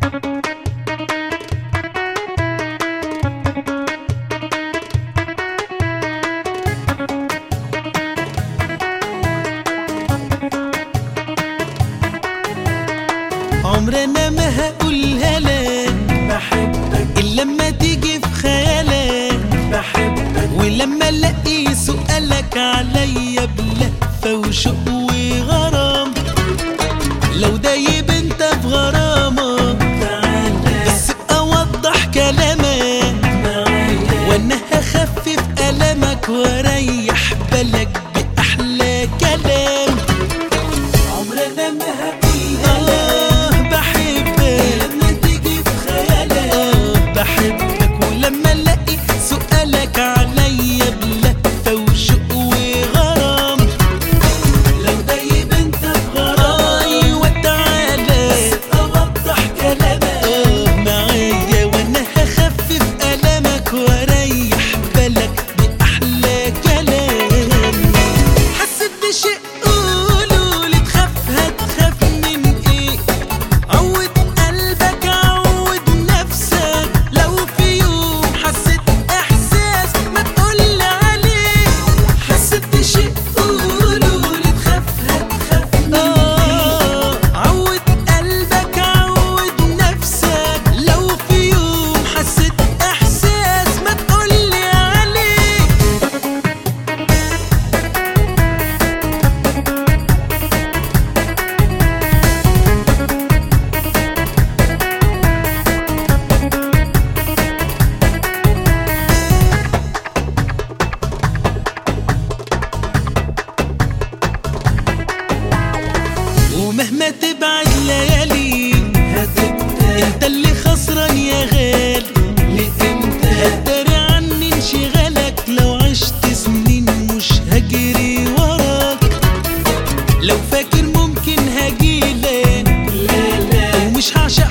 عمرنا ما هقولها لك بحبك إلا لما تيجي في خيالك بحبك ولما الاقي سؤالك عليا بلهفة وشوق وغرام لو دايب انت في غرامة تعالى بس اوضح كلامك معايا وانا هخفف المك واريح بالك باحلى كلام عمرنا ما هقولها اه بحبك لما تيجي في خيالك آه بحبك ولما الاقي سؤالك عليا بلهفة وشوق وغرام لو دايب انت في غرام ايوه تعالى اوضح كلامك اه معايا وانا هخفف المك واريح بالك باحلى كلام حسيت بشيء قولولي تخاف هتخاف من ايه عود قلبك عود نفسك لو في يوم حسيت احساس ما تقولي عليه حسيت بشيء قولولي تخاف هتخاف آه عود قلبك عود نفسك لو في يوم حسيت احساس ما تقولي عليه ومهما تبعد ليالي هتبقى انت اللي خسران يا غالي لامتى هتداري عني انشغالك لو عشت سنين مش هجري وراك لو فاكر ممكن هجيلك لا لا ومش هعشق